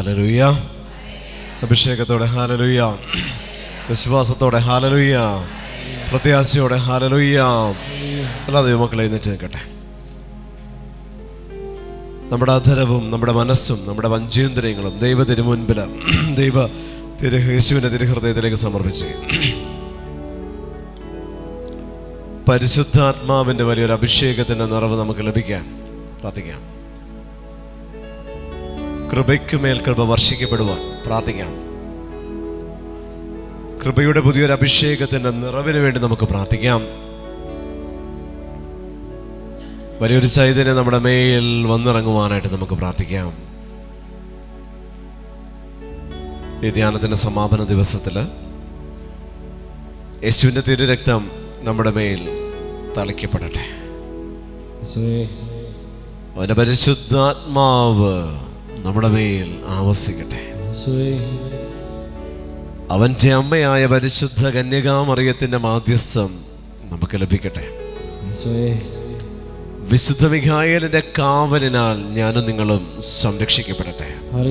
ഹാലലുയ്യ അഭിഷേകത്തോടെ ഹാലലുയ്യ വിശ്വാസത്തോടെ ഹാലലുയ്യ പ്രത്യാശയോടെ ഹാലലുയ്യ എല്ലാ ദൈവമക്കളെ എഴുന്നേറ്റ് നിൽക്കട്ടെ നമ്മുടെ അധരവും നമ്മുടെ മനസ്സും നമ്മുടെ വഞ്ചേന്ദ്രിയങ്ങളും ദൈവ തിരുമുൻപിൽ ദൈവ തിരു യേശുവിൻ്റെ തിരുഹൃദയത്തിലേക്ക് സമർപ്പിച്ച് പരിശുദ്ധാത്മാവിൻ്റെ വലിയൊരു അഭിഷേകത്തിൻ്റെ നിറവ് നമുക്ക് ലഭിക്കാൻ പ്രാർത്ഥിക്കാം കൃപയ്ക്ക് മേൽ കൃപ വർഷിക്കപ്പെടുവാൻ പ്രാർത്ഥിക്കാം കൃപയുടെ പുതിയൊരു അഭിഷേകത്തിന്റെ നിറവിന് വേണ്ടി നമുക്ക് പ്രാർത്ഥിക്കാം വലിയൊരു ചൈതന്യം നമ്മുടെ മേൽ വന്നിറങ്ങുവാനായിട്ട് നമുക്ക് പ്രാർത്ഥിക്കാം ഈ ധ്യാനത്തിന്റെ സമാപന ദിവസത്തില് യേശുവിന്റെ തിരുരക്തം നമ്മുടെ മേൽ തളിക്കപ്പെടട്ടെ അവന്റെ പരിശുദ്ധാത്മാവ് നമ്മുടെ മേൽ ആവസിക്കട്ടെ അവന്റെ അമ്മയായ പരിശുദ്ധ കന്യകാമറിയത്തിന്റെ മാധ്യസ്ഥം നമുക്ക് ലഭിക്കട്ടെ വിശുദ്ധ മിഖായലിന്റെ കാവലിനാൽ ഞാനും നിങ്ങളും സംരക്ഷിക്കപ്പെടട്ടെ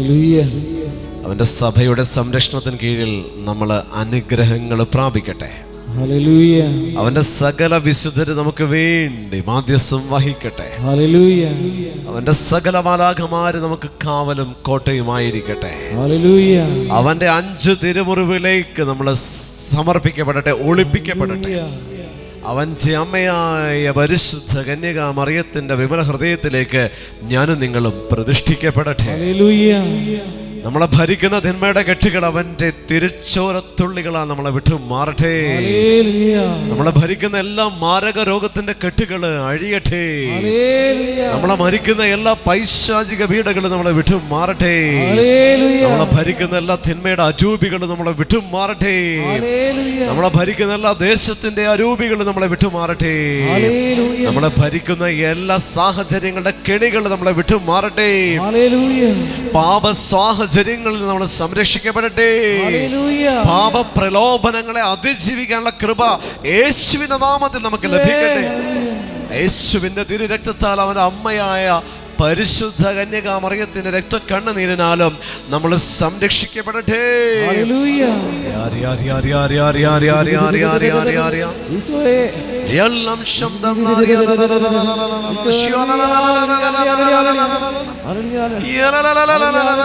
അവന്റെ സഭയുടെ സംരക്ഷണത്തിന് കീഴിൽ നമ്മൾ അനുഗ്രഹങ്ങൾ പ്രാപിക്കട്ടെ അവന്റെ സകല വിശുദ്ധര് നമുക്ക് വേണ്ടി മാധ്യസ്ഥം വഹിക്കട്ടെ അവന്റെ സകല മാലാഖമാര് നമുക്ക് കാവലും കോട്ടയുമായിരിക്കട്ടെ അവന്റെ അഞ്ച് തിരുമുറിവിലേക്ക് നമ്മൾ സമർപ്പിക്കപ്പെടട്ടെ ഒളിപ്പിക്കപ്പെടട്ടെ അവന്റെ അമ്മയായ പരിശുദ്ധ കന്യക മറിയത്തിന്റെ വിമല ഹൃദയത്തിലേക്ക് ഞാനും നിങ്ങളും പ്രതിഷ്ഠിക്കപ്പെടട്ടെ നമ്മളെ ഭരിക്കുന്ന തിന്മയുടെ കെട്ടുകൾ അവന്റെ തിരിച്ചോരത്തുള്ളികളാ നമ്മളെ വിട്ടു മാറട്ടെ നമ്മളെ ഭരിക്കുന്ന എല്ലാ മാരക രോഗത്തിന്റെ കെട്ടുകള് അഴിയട്ടെ നമ്മളെ മരിക്കുന്ന എല്ലാ പൈശാചിക പീഡകളും നമ്മളെ വിട്ടു മാറട്ടെ നമ്മളെ ഭരിക്കുന്ന എല്ലാ തിന്മയുടെ അരൂപികളും നമ്മളെ വിട്ടു മാറട്ടെ നമ്മളെ ഭരിക്കുന്ന എല്ലാ ദേശത്തിന്റെ അരൂപികളും നമ്മളെ വിട്ടു മാറട്ടെ നമ്മളെ ഭരിക്കുന്ന എല്ലാ സാഹചര്യങ്ങളുടെ കെണികൾ നമ്മളെ വിട്ടു മാറട്ടെ പാപ സാഹചര്യങ്ങളിൽ നമ്മൾ സംരക്ഷിക്കപ്പെടട്ടെ പാപ പ്രലോഭനങ്ങളെ അതിജീവിക്കാനുള്ള കൃപ യേശുവിന്റെ നാമത്തിൽ നമുക്ക് ലഭിക്കട്ടെ യേശുവിന്റെ തിരുരക്തത്താൽ അവന്റെ അമ്മയായ പരിശുദ്ധ കന്യകാമറിയത്തിന്റെ രക്ത കണ്ണുനീരിനാലും നമ്മൾ സംരക്ഷിക്കപ്പെടട്ടെ ആരി, ആരി, ആരി, ആരി, ആരി, ആരി, ആരി, ആരി, ആരി, ആരി, ആരി, ആരി. എല്ലാം ശബ്ദം ആരി, ആരി, ആരി, ആരി, ആരി, ആരി, ആരി, ആരി, ശ്യോ, ല, ല, ല, ല, ല, ല, ല, ല, ല, ല, ല, ല, ല. യ, ല, ല, ല, ല, ല, ല, ല, ല, ല, ല, ല, ല, ല,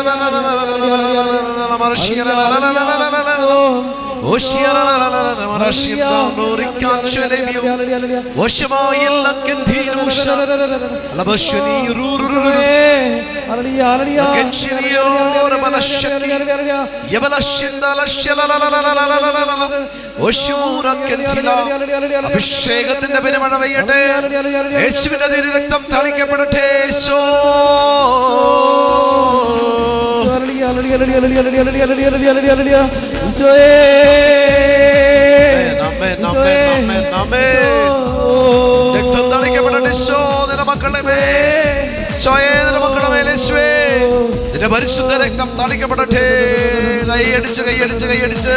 ല, ല, ല, മർഷ്യ, ല, ല, ല, ല, ല, ല, ല, ല, ല. ഓഷ്യ, ല, ല, ല, ല, ല, ല, മർഷ്യ, ദ, ലോറിക്കാൻ, ശലമിയോ. ഓഷ്യമായ ലക്കന്ധീനൂഷ. അലബശ്വനി, റൂ, റൂ, റൂ, റൂ. കെൻഷിനിയോ, റബലശക്കി. യബലശ്യന്തലശ്യ, ല, ല, ല, ല, ല, ല, ല, ല, ല, ല. ഓഷ്യമൂറ, കെൻസില. അഭിഷേകത്തിന്റെ പെരുമഴ പെയ്യട്ടെ യേശുവിന്റെ തിരുരക്തം തളിക്കപ്പെടട്ടെ യേശോ. ആമേൻ, ആമേൻ, ആമേൻ, ആമേൻ. രക്തം തളിക്കപ്പെടട്ടെ യേശോ, നിന്റെ മക്കളുടെ മേൽ. യേശോയേ, നിന്റെ മക്കളുടെ മേൽ യേശുവേ. നിന്റെ പരിശുദ്ധ രക്തം തളിക്കപ്പെടട്ടെ കൈയടിച്ച് കൈയടിച്ച് കൈയടിച്ച്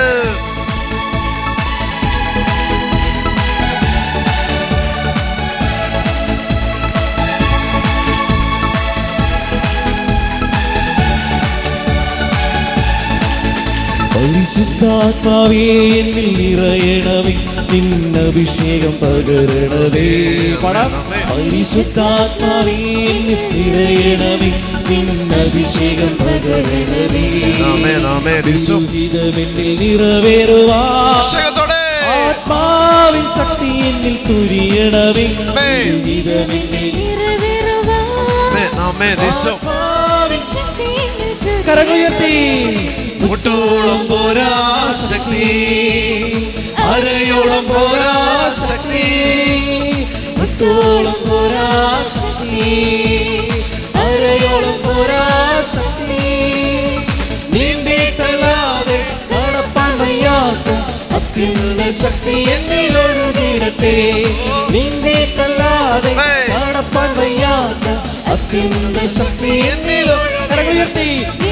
പരിശുദ്ധാത്മാവേ എന്നിൽ നിറയണമേ നിന്നഭിഷേകം പകരണമേ പടാം പരിശുദ്ധാത്മാവേ എന്നിൽ നിറയണമേ നിന്നഭിഷേകം പകരണമേ ആമേൻ, ആമേൻ. യേശു. ജീവിതമെന്നിൽ നിറവേറുവാ അഭിഷേകത്തോടെ ആത്മാവിൻ ശക്തി എന്നിൽ ചുരിയണമേ ആമേൻ. ജീവിതമെന്നിൽ ആമേൻ, ആമേൻ, യേശു. ആത്മാവിൻ കരങ്ങളുയർത്തി മുട്ടോളം പോരാ ശക്തി അരയോളം പോരാ ശക്തി മുട്ടോളം പോരാ ശക്തി അരയോളം പോരാ ശക്തി നീന്തിയിട്ടല്ലാതെ കടപ്പാൻ വയ്യാത്ത അത്യുന്ന ശക്തി എന്നിൽ ഒഴുകിടട്ടെ നീന്തിയിട്ടല്ലാതെ കടപ്പാൻ വയ്യാത്ത അത്യുന്ന ശക്തി എന്നിൽ ഒഴുകിടട്ടെ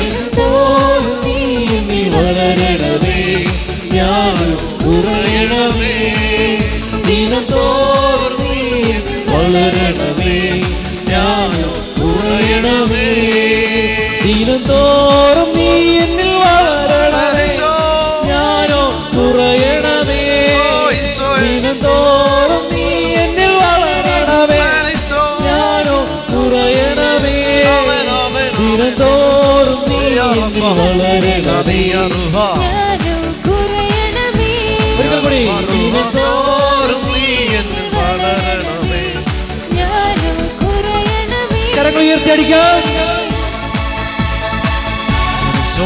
നീ വളരണമേ ഞാൻ കുറയണമേ ദിനം തോറും നീ വളരണമേ ഞാൻ കുറയണമേ ദിനം തോറും വളരണമേ ഞാനും കുറയണമേ ഒരിക്കൽ കൂടി ദിനംതോറും നീ എന്നിൽ വളരണമേ ഞാനും കുറയണമേ കരങ്ങൾ ഉയർത്തി അടിക്കാം ഈശോ,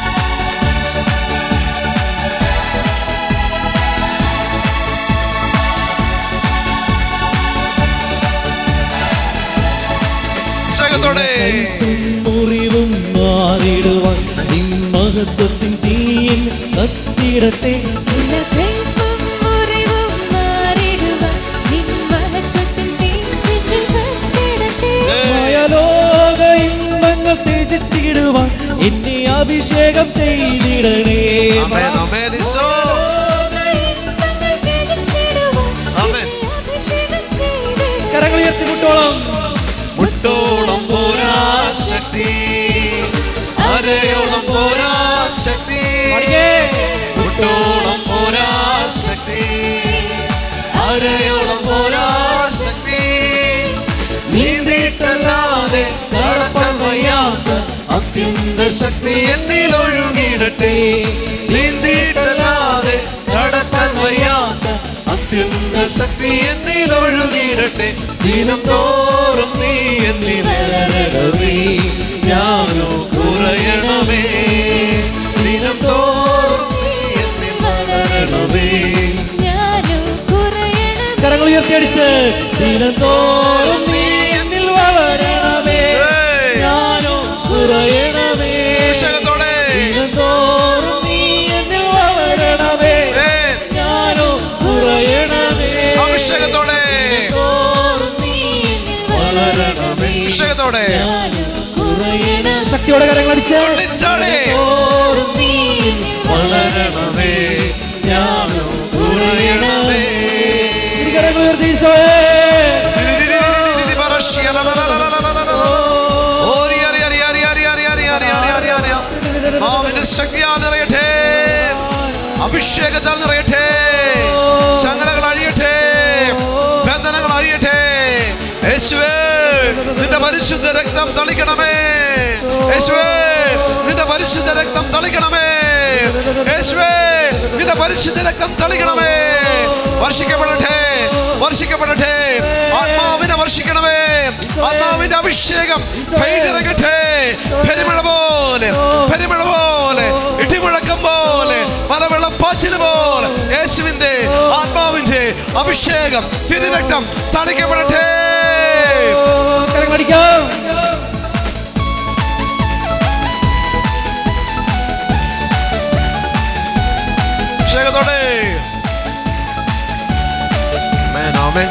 ഉത്സാഹത്തോടെ മുറിവും മാറിടുവാൻ നിൻ മഹത്വത്തിൻ തീയിൽ കത്തിടട്ടെ ഉലകൈപ്പും മുറിവും മാറിടുവാൻ നിൻ മഹത്വത്തിൻ തീപ്പിച്ചിൽ കത്തിടട്ടെ മായലോക ഇമ്പങ്ങൾ ത്യജിച്ചിടുവാൻ എന്നെ അഭിഷേകം ചെയ്തിടണേ ആമേൻ ആമേൻ ഈശോ ഇമ്പങ്ങൾ തികച്ചിടുവാൻ ആമേൻ. നിന്നെ അഭിഷേകം ചെയ്തിടണേ. കരങ്ങൾ ഉയർത്തി മുട്ടോളം മുട്ടോളം പോരാ ശക്തി അരയോളം പോരാ ശക്തി പാടിക്കേ. മുട്ടോളം പോരാ ശക്തി അരയോളം പോരാ ശക്തി നീന്തിയിട്ടല്ലാതെ നടക്കാൻ വയ്യാത്ത അത്യന്ത ശക്തി എന്നിൽ ഒഴുകിയിടട്ടെ നീന്തിയിട്ടല്ലാതെ നടക്കാൻ വയ്യാത്ത അത്യന്ത ശക്തി എന്നിൽ ഒഴുകിയിടട്ടെ ദിനം തോറും നീ എന്നിൽ വളരണമേ ഞാനോ കുറയണമേ ദിനം തോറും നീ എന്നിൽ വളരണമേ ഞാനും കുറയണമേ കരങ്ങൾ ഉയർത്തി അടിച്ച് ദിനത്തോറും നീ എന്നിൽ വളരണമേ ഏയ്. ഞാനോ കുറയണമേ അഭിഷേകത്തോടെ ദിനത്തോറും നീ എന്നിൽ വളരണമേ ഏയ്. ഞാനോ കുറയണമേ അഭിഷേകത്തോടെ ദിനത്തോറും നീ വളരണമേ അഭിഷേകത്തോടെ ഞാനും കുറയണമേ ശക്തിയോടെ കരങ്ങൾ അടിച്ച് തുള്ളിച്ചാടി. ദിനത്തോറും നീ വളരണമേ ഞാനോ കുറയണമേ കരങ്ങൾ ഉയർത്തി ഈശോയേ മാവിന്റെ ശക്തിയാൽ നിറയട്ടെ അഭിഷേകത്താൽ നിറയട്ടെ ശങ്കടകൾ അഴിയട്ടെ ബന്ധനങ്ങൾ അഴിയട്ടെ യേശുവേ നിന്റെ പരിശുദ്ധ രക്തം തളിക്കണമേ യേശുവേ നിന്റെ പരിശുദ്ധ രക്തം തളിക്കണമേ യേശുവേ നിന്റെ പരിശുദ്ധ രക്തം തളിക്കണമേ വർഷിക്കപ്പെടട്ടെ വർഷിക്കപ്പെടട്ടെ ആത്മാവിനെ വർഷിക്കണമേ ആത്മാവിന്റെ അഭിഷേകം പെയ്തിറങ്ങട്ടെ പെരുമഴ പോലെ പെരുമഴ പോലെ ഇടിമുഴക്കം പോലെ മലവെള്ളപ്പാച്ചിൽ പോലെ യേശുവിന്റെ ആത്മാവിന്റെ അഭിഷേകം തിരുരക്തം തളിക്കപ്പെടട്ടെ കരങ്ങൾ അടിക്കാം അഭിഷേകത്തോടെ ആമേൻ, ആമേൻ.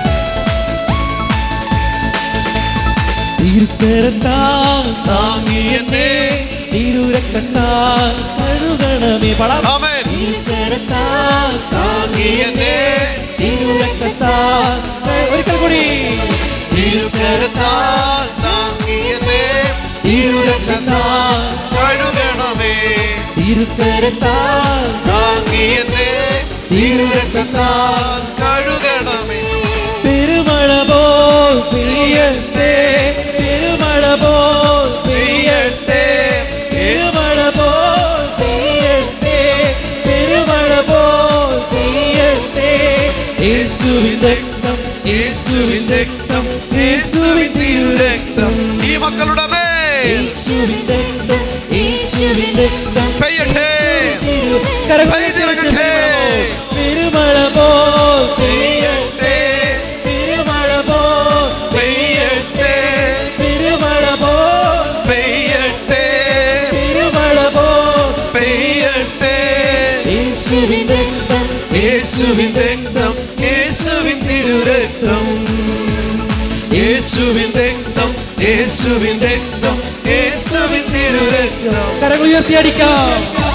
തിരുക്കരത്താൽ താങ്ങി എന്നെ തിരുരക്തത്താൽ കഴുകണമേ പടാം ആമേൻ. തിരുക്കരത്താൽ താങ്ങി എന്നെ തിരുരക്തത്താൽ ഒരിക്കൽ കൂടി തിരുക്കരത്താൽ താങ്ങി എന്നെ തിരുരക്തത്താൽ കഴുകണമേ തിരുക്കരത്താൽ താങ്ങി എന്നെ തിരുരക്തത്താൽ കഴുകണമേ പെരുമഴ പോൽ പെയ്യട്ടെ പെരുമഴ പോൽ പെയ്യട്ടെ പെരുമഴ പോൽ പെയ്യട്ടെ പെരുമഴ പോൽ പെയ്യട്ടെ യേശുവിൻ രക്തം യേശുവിൻ രക്തം യേശുവിൻ തിരുരക്തം ഈ മക്കളുടെ മേൽ യേശുവിൻ രക്തം യേശുവിൻ രക്തം പെയ്യട്ടെ പെരുമഴ പെരുമഴ പോൽ പെയ്യട്ടെ പെരുമഴ പോൽ പെയ്യട്ടെ പെരുമഴ പോൽ പെയ്യട്ടെ പെരുമഴ പോൽ പെയ്യട്ടെ യേശുവിൻ രക്തം യേശുവിൻ രക്തം യേശുവിൻ തിരുരക്തം യേശുവിൻ രക്തം യേശുവിൻ രക്തം യേശുവിൻ തിരുരക്തം കരങ്ങൾ ഉയർത്തി അടിക്കാം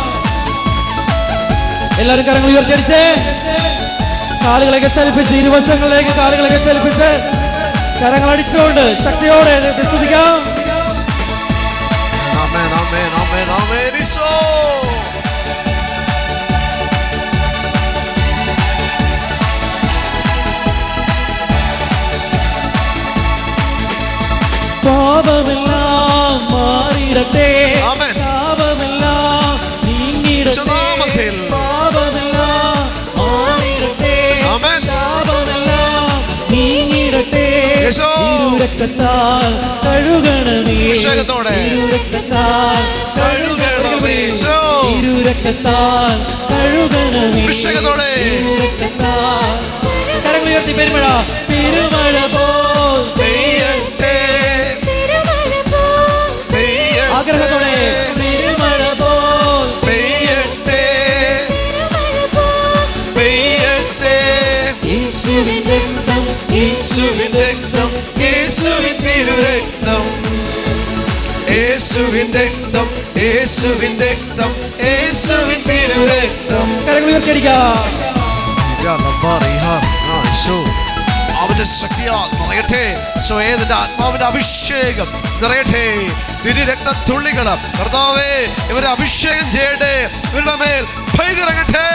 എല്ലാവരും കരങ്ങൾ ഉയർത്തി അടിച്ചേ കാലുകളൊക്കെ ചലിപ്പിച്ച് ഇരുവശങ്ങളിലേക്ക് കാലുകളൊക്കെ ചലിപ്പിച്ച് കരങ്ങൾ അടിച്ചുകൊണ്ട് ശക്തിയോടെ സ്തുതിക്കാം ആമേൻ ആമേൻ ആമേൻ ആമേൻ ഈശോ പാപമെല്ലാം മാറിടട്ടെ ആമേൻ. ശാപമെല്ലാം യേശോ. തിരുരക്തത്താൽ കഴുകണമേ അഭിഷേകത്തോടെ. തിരുരക്തത്താൽ കഴുകണമേ. യേശോ. തിരുരക്തത്താൽ കഴുകണമേ അഭിഷേകത്തോടെ. തിരുരക്തത്താൽ കരങ്ങൾ ഉയർത്തി പെരുമഴ പെരുമഴ പോൽ പെയ്യട്ടെ തിരുമഴ പോൽ പെയ്യട്ടെ ആഗ്രഹത്തോടെ പെരുമഴ പോൽ പെയ്യട്ടെ തിരുമഴ പോൽ പെയ്യട്ടെ യേശുവിൻ രക്തം യേശുവിൻ രക്തം യേശുവിൻ തിരുരക്തം യേശുവിൻ രക്തം യേശുവിൻ രക്തം യേശുവിൻ തിരുരക്തം കരങ്ങൾ ഉയർത്തിയടിക്കാം അവന്റെ ശക്തിയാൽ നിറയട്ടെ സ്വയേതിന്റെ ആത്മാവിന്റെ അഭിഷേകം നിറയട്ടെ തിരുരക്ത തുള്ളികൾ കർത്താവേ ഇവരെ അഭിഷേകം ചെയ്യട്ടെ ഇവരുടെ മേൽ ഭയതിറങ്ങട്ടെ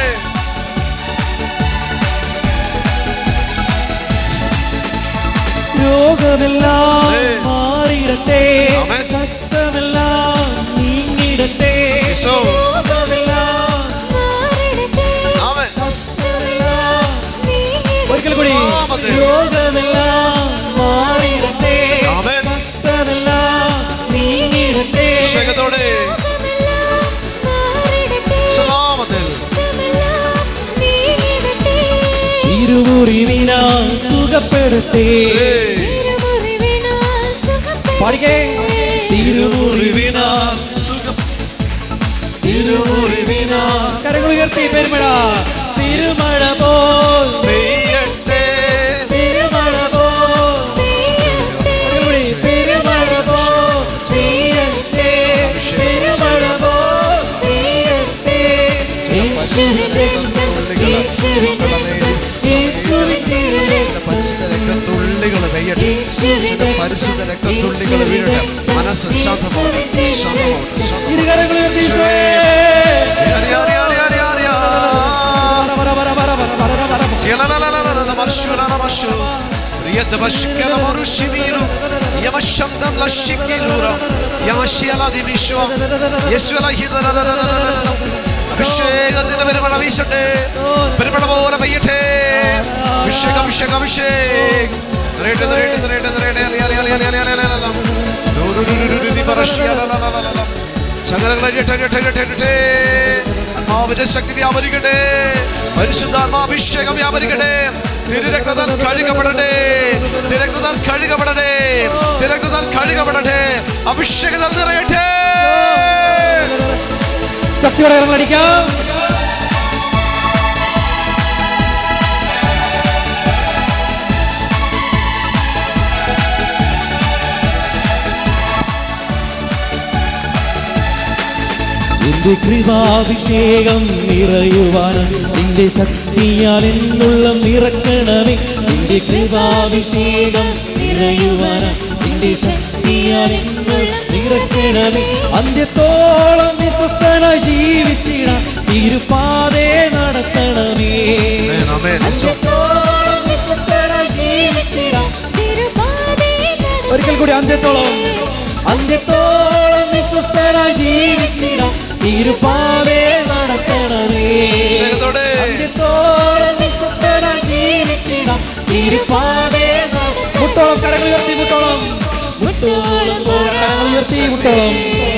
രോഗമെല്ലാം ആമേൻ. മാറിയിടട്ടെ ആമേൻ. കഷ്ടമെല്ലാം നീങ്ങിടട്ടെ യേശോ. രോഗമെല്ലാം മാറിടട്ടെ അവൻ കഷ്ടമെല്ലാം നീങ്ങിടട്ടെ ഒരിക്കൽ കൂടി ആമേൻ. രോഗമെല്ലാം മാറിയിടട്ടെ ആമേൻ. കഷ്ടമെല്ലാം നീങ്ങിടട്ടെ അഭിഷേകത്തോടെ ലോകമെല്ലാം മാറിടട്ടെ സലാമത്തിൽ ലോകമെല്ലാം നീങ്ങിടട്ടെ ഇരുമുറിവിനാ സുഖപ്പെടുത്തേ ഏയ്. തിരുമുറിവിനാൽ സുഖപ്പെടട്ടെ. പാടിക്കേ തിരുമുറിവിനാൽ സുഖം തിരുമുറിവിനാൽ കരങ്ങൾ ഉയർത്തി പെരുമഴ തിരുമഴ പോൽ പെയ്യട്ടെ പെരുമഴ പോൽ പെയ്യട്ടെ. ഒരിക്കൽ കൂടി പെരുമഴ പോൽ പെയ്യട്ടെ പെരുമഴ പോൽ പെയ്യട്ടെ യേശുവിൻ രക്തം, യേശുവിൻ രക്തം, യേശുവിൻ തിരുരക്തം, പരിശുദ്ധ രക്തത്തുള്ളികൾ പെയ്യട്ടെ യേശുവിൻ പരിശുദ്ധ രക്തത്തുള്ളികൾ വീഴട്ടെ മനസ്സ് ശാന്തമാവട്ടെ ശാന്തമാവട്ടെ ശാന്തമാവട്ടെ. ഇരുകരങ്ങൾ ഉയർത്തി ഈശോയേ. അറിയ, അറിയ, അറിയ, അറിയ, അറിയ. വര, വര, വര, വര, വര, വര, വര. ശിലലലലലല, മർശുലലമശു. പ്രിയതപശിക്കല മറുശിമീലു. യമശബ്ദം ലശിക്കിലൂര. യമശിയലതിവിശ്വ. യേശുവലഹിതലലലലലല. അഭിഷേകത്തിന്റെ പെരുമഴ വീശട്ടെ പെരുമഴ പോലെ പെയ്യട്ടെ അഭിഷേകം അഭിഷേകം അഭിഷേകം നിറയട്ടെ നിറയട്ടെ നിറയട്ടെ നിറയട്ടെ അലിയ, അലിയ, അലിയ, അലിയ, അലിയ, അലിയ, അലിയ. ദൂ, ദൂ, ദൂ, ദൂ, ദൂ, ദൂ, പറശ്ശിയലലലലലല. ശകലങ്ങൾ അഴിയട്ടെ, അഴിയട്ടെ, അഴിയട്ടെ, അഴിയട്ടെ. ആത്മാവിന്റെ ശക്തി വ്യാപരിക്കട്ടെ പരിശുദ്ധാത്മാഭിഷേകം വ്യാപരിക്കട്ടെ തിരുരക്തത്താൽ കഴുകപ്പെടട്ടെ തിരക്തത്താൽ കഴുകപ്പെടട്ടെ തിരക്തത്താൽ കഴുകപ്പെടട്ടെ അഭിഷേകത്താൽ നിറയട്ടെ ശക്തിയോടെ കരങ്ങൾ അടിക്കാം നിന്റെ കൃപാഭിഷേകം നിറയുവാനും നിന്റെ ശക്തിയാൽ എന്നുള്ള നിറക്കണമേ നിന്റെ കൃപാഭിഷേകം നിറയുവാനും നിന്റെ ശക്തിയാൽ എന്നുള്ള നിറക്കണമേ അന്ത്യത്തോളം വിശ്വസ്തനായി ജീവിച്ചിടാൻ തിരുപ്പാതെ നടത്തണമേ ആമേൻ, ആമേൻ. അന്ത്യത്തോളം വിശ്വസ്തനായി ജീവിച്ചിടാൻ തിരുപാതയിൽ നടന്നു. ഒരിക്കൽ കൂടി അന്ത്യത്തോളം അന്ത്യത്തോളം വിശ്വസ്തനായി ജീവിച്ചിടാം തിരുപ്പാവേ നടക്കണമേ അഭിഷേകത്തോടെ. അന്ത്യത്തോളം വിശ്വസ്തനായി ജീവിച്ചിടാം തിരുപ്പാവേ നട- മുട്ടോളം കരങ്ങൾ ഉയർത്തി മുട്ടോളം മുട്ടോളം പോരാ കരങ്ങൾ ഉയർത്തി മുട്ടോളം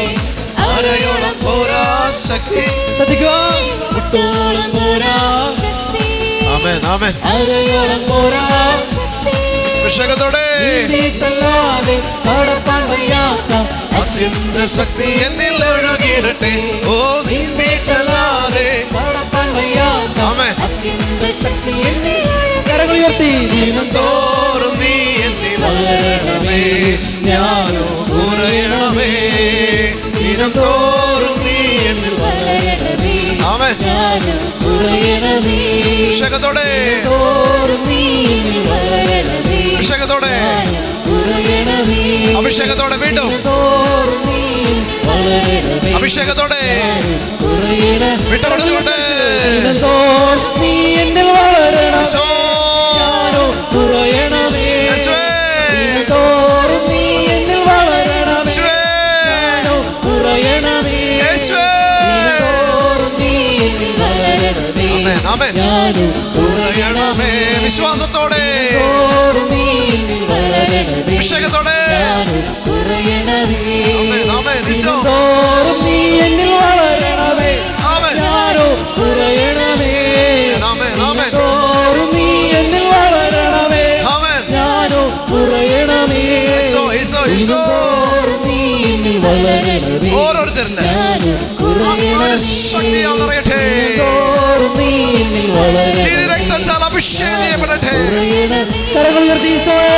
ആരയോളം പോരാ ശക്തി ശ്രദ്ധിക്കുക മുട്ടോളം പോരാ ശക്തി ആമേൻ ആമേൻ അരയോളം പോരാ ശക്തി അഭിഷേകത്തോടെ നീട്ടിയിട്ടല്ലാതെ കടപ്പാൻ വയ്യാത്ത അത്യന്ത ശക്തി എന്നിൽ ഒഴുകിയിടട്ടെ ഓ നീന്തീട്ടല്ലാതെ കടപ്പാൻ വയ്യാത്ത ആമേൻ അത്യന്ത ശക്തി എന്നിൽ കരങ്ങൾ ഉയർത്തി ദിനം തോറും നീ എന്നിൽ വളരണമേ ഞാനോ കുറയണമേ ദിനം തോറും നീ എന്നിൽ വളരണമേ ആമേൻ ഞാനും കുറയണമേ അഭിഷേകത്തോടെ തോറും നീ എന്നിൽ വളരണമേ അഭിഷേകത്തോടെ ഞാനും കുറയണമേ അഭിഷേകത്തോടെ വീണ്ടും തോറും നീ വളരണമേ അഭിഷേകത്തോടെ കുറയണമേ വിട്ടുകൊടുത്തുകൊണ്ട് ദിനംതോറും നീ എന്നിൽ വളരണം ഈശോ. ഞാനോ കുറയണമേ യേശുവേ. ദിനംതോറും നീ എന്നിൽ വളരണമേ യേശുവേ. ഞാനോ കുറയണമേ യേശുവേ. ദിനംതോറും നീ എന്നിൽ വളരണമേ ആമേൻ ആമേൻ ആമേൻ. ഞാനും കുറയണമേ വിശ്വാസത്തോടെ തോറും നീ എന്നിൽ വളരണമേ അഭിഷേകത്തോടെ ഞാനും കുറയണമേ ആമേൻ, ആമേൻ. ഈശോ. തോറും നീ എന്നിൽ വളരണമേ ആമേൻ. ഞാനോ കുറയണമേ ആമേൻ, ആമേൻ. തോറും നീ എന്നിൽ വളരണമേ ആമേൻ. ഞാനോ കുറയണമേ ഈശോ, ഈശോ, ഈശോ. തോറും നീ എന്നിൽ വളരണമേ ഓരോരുത്തരുടെ ഞാനും കുറയണമേ ശക്തിയാൽ നിറയട്ടെ തോറും നീ എന്നിൽ വളരണമേ തിരുരക്തത്താൽ അഭിഷേകം ചെയ്യപ്പെടട്ടെ കുറയണമേ കരങ്ങൾ ഉയർത്തി ഈശോയേ.